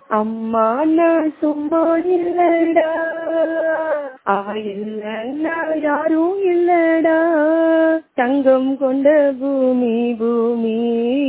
அம்மா நான் சும்மா இல்லடா அவ இல்லைன்னா யாரும் இல்லடா தங்கம் கொண்ட பூமி பூமி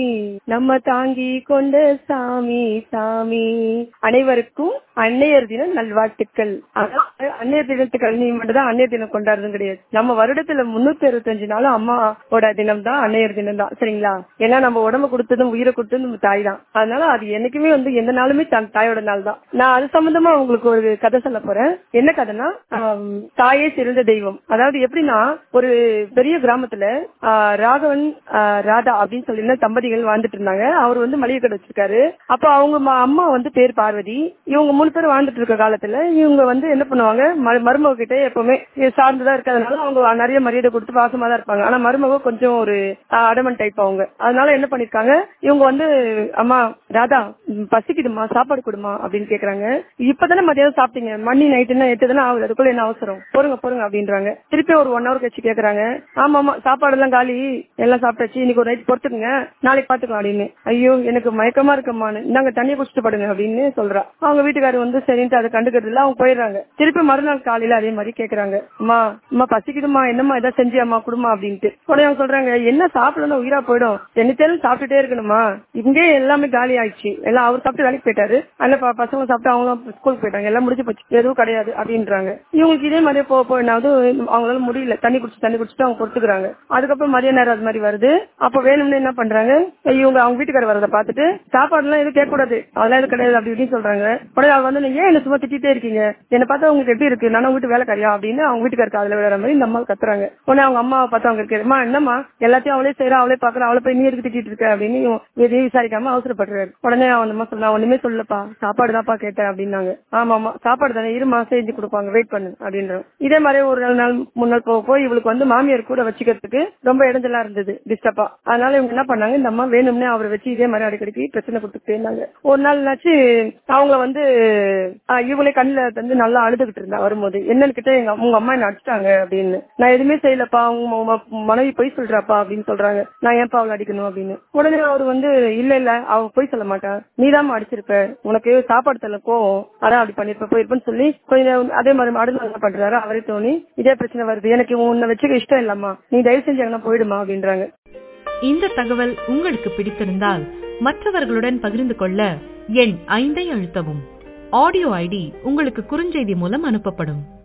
நம்ம தாங்கி கொண்ட சாமி சாமி அனைவருக்கும் அன்னையர் தின நல்வாழ்த்துக்கள் அதாவது அன்னையர் தினத்துக்கு நீ மட்டும் தான் அன்னையர் தினம் கொண்டாடுறது கிடையாது நம்ம வருடத்துல முன்னூத்தி அறுபத்தஞ்சு நாளும் அம்மாவோட தினம் தான் அன்னையர் தினம் தான் சரிங்களா ஏன்னா நம்ம உடம்பு கொடுத்ததும் உயிரை கொடுத்ததும் நம்ம தாய் தான் அதனால அது என்னைக்குமே வந்து எந்த நாளுமே தன் தாயோட நாள் தான் நான் அது சம்பந்தமா உங்களுக்கு ஒரு கதை சொல்ல போறேன் என்ன கதைனா ஆம், தாயே சிறந்த தெய்வம் அதாவது எப்படின்னா ஒரு பெரிய கிராமத்துல ஆ, ராகவன் ஆ, ராதா அப்படின்னு சொல்லி தம்பதிகள் வாழ்ந்துட்டு இருந்தாங்க அவர் வந்து மளிகை கடை வச்சிருக்காரு அப்ப அவங்க ம- அம்மா வந்து பேர் பார்வதி இவங்க மூணு பேர் வாழ்ந்துட்டு இருக்க காலத்துல இவங்க வந்து என்ன பண்ணுவாங்க ம- மருமக கிட்ட எப்பவுமே இது சார்ந்துதான் இருக்கிறதுனால அவங்க நிறைய மரியாதை கொடுத்து பாசமா தான் இருப்பாங்க ஆனா மருமக கொஞ்சம் ஒரு அடமன் டைப் அவங்க அதனால என்ன பண்ணிருக்காங்க இவங்க வந்து அம்மா ராதா ம், பசிக்குதுமா சாப்பாடு கொடுமா அப்படின்னு கேக்குறாங்க இப்பதானே மதியானம் சாப்பிட்டீங்க மணி நைட்டுன்னா எட்டு தானே ஆகுது அதுக்குள்ள என்ன அவசரம் பொறுங்க பொறுங்க அப்படின்றாங்க திருப்பி ஒரு ஒன் ஹவர் கழிச்சு கேக்குறாங்க ஆமா ஆமா சாப்பாடு எல்லாம் காலி எல்லாம் சாப்பிட்டாச்சு இன்னைக்கு ஒரு நைட் பொறுத்துக்குங்க நாளைக்கு பாத்துக்கலாம் அப்படின்னு ஐயோ எனக்கு மயக்கமா இருக்கம்மான்னு இந்தாங்க தண்ணியை குடிச்சிட்டு படுங்க அப்படின்னு சொல்றா அவங்க வீட்டுக்காரர் வந்து சரின்ட்டு அதை கண்டுக்கிறது இல்ல அவங்க போயிடுறாங்க திருப்பி மறுநாள் காலையில அதே மாதிரி கேக்குறாங்க அம்மா அம்மா பசிக்குதுமா என்னம்மா ஏதாவது செஞ்சியாம்மா குடுமா அப்படின்ட்டு உடனே அவங்க சொல்றாங்க என்ன சாப்பிடணும் உயிரா போயிடும் என்னத்தையும் சாப்பிட்டுட்டே இருக்கணுமா இங்கே எல்லாமே காலி ஆயிடுச்சு எல்லாம் அவர் சாப்பிட்டு வேலைக்கு போயிட்டாரு அந்த ப- பசங்க சாப்பிட்டு அவங்களும் ஸ்கூலுக்கு போயிட்டாங்க எல்லாம் முடிஞ்சு போச்சு எதுவும் கிடையாது அப்படின்றாங்க இவங்களுக்கு இதே மாதிரியே போக போயினாவது அவங்களால முடியல தண்ணி குடிச்சு தண்ணி குடிச்சிட்டு அவங்க பொறுத்துக்கிறாங்க அதுக்கப்புறம் மதிய நேரம் அது மாதிரி வருது அப்ப வேணும்னு என்ன பண்றாங்க இவங்க அவங்க வீட்டுக்காரர் வரதை பார்த்துட்டு சாப்பாடு எல்லாம் எதுவும் கேட்க கூடாது அதெல்லாம் எதுவும் கிடையாது அப்படி இப்படின்னு சொல்றாங்க உடனே அவங்க வந்து நீங்க ஏன் என்ன சும்மா திட்டிட்டே இருக்கீங்க என்ன பார்த்தா உங்களுக்கு எப்படி இருக்கு நானும் வீட்டு வேலைக்காரியா அப்படின்னு அவங்க வீட்டுக்காரருக்கு அதுல விழுற மாதிரி இந்த அம்மா கத்துறாங்க உடனே அவங்க அம்மாவை பார்த்து அவங்க இருக்கு அம்மா என்னம்மா எல்லாத்தையும் அவளே செய்யறா அவளே பாக்குறா அவளை போய் நீ எதுக்கு திட்டிட்டு இருக்க அப்படின்னு இவன் எதையும் விசாரிக்காம அவசரப்படுறாரு உடனே அவன் அந்த அம்மா சொல்ல ஒண்ணுமே சொல்லப்பா சாப்பாடு தான்ப்பா கேட்டேன் அப்படின்னாங்க ஆமா ஆமா சாப்பாடு தானே இருமா செஞ்சு கொடுப்பாங்க வெயிட் பண்ணு அப்படின்றாங்க இதே மாதிரி ஒரு நாலு நாள் மூணு நாள் போக போய் இவளுக்கு வந்து மாமியார் கூட வச்சுக்கிறதுக்கு ரொம்ப இடைஞ்சலா இருந்தது டிஸ்டர்பா அதனால இவங்க என்ன பண்ணாங்க இந்த அம்மா வேணும்னே அவரை வச்சு இதே மாதிரி அடிக்கடிக்கு பிரச்சனை கொடுத்துட்டே இருந்தாங்க ஒரு நாள் என்னாச்சு அவங்கள வந்து ஆஹ், இவங்களே கண்ணுல வந்து நல்லா அழுதுகிட்டு இருந்தா வரும்போது என்னன்னு கிட்ட எங்க உங்க அம்மா என்ன அடிச்சிட்டாங்க அப்படின்னு நான் எதுவுமே செய்யலப்பா உங்க ம- மனைவி பொய் சொல்றாப்பா அப்படின்னு சொல்றாங்க நான் ஏன்பா அவளை அடிக்கணும் அப்படின்னு உடனே அவர் வந்து இல்ல இல்ல அவ பொய் சொல்ல மாட்டான் நீதாம்மா அடிச்சிருப்ப உனக்கு சாப்பாடு தரல கோவம் அதான் அப்படி பண்ணிருப்ப போயிருப்பேன்னு சொல்லி கொஞ்சம் அதே மாதிரி அடுத்து என்ன பண்றாரு அவரே தோணி இதே பிரச்சனை வருது எனக்கு உன்னை வச்சுக்க இஷ்டம் இல்லம்மா நீ தயவு செஞ்சு எங்கன்னா போயிடுமா அப்படின்றாங்க இந்த தகவல் உங்களுக்கு பிடித்திருந்தால் மற்றவர்களுடன் பகிர்ந்து கொள்ள எண் ஐந்தை அழுத்தவும் ஆடியோ ஐடி உங்களுக்கு குறுஞ்செய்தி மூலம் அனுப்பப்படும்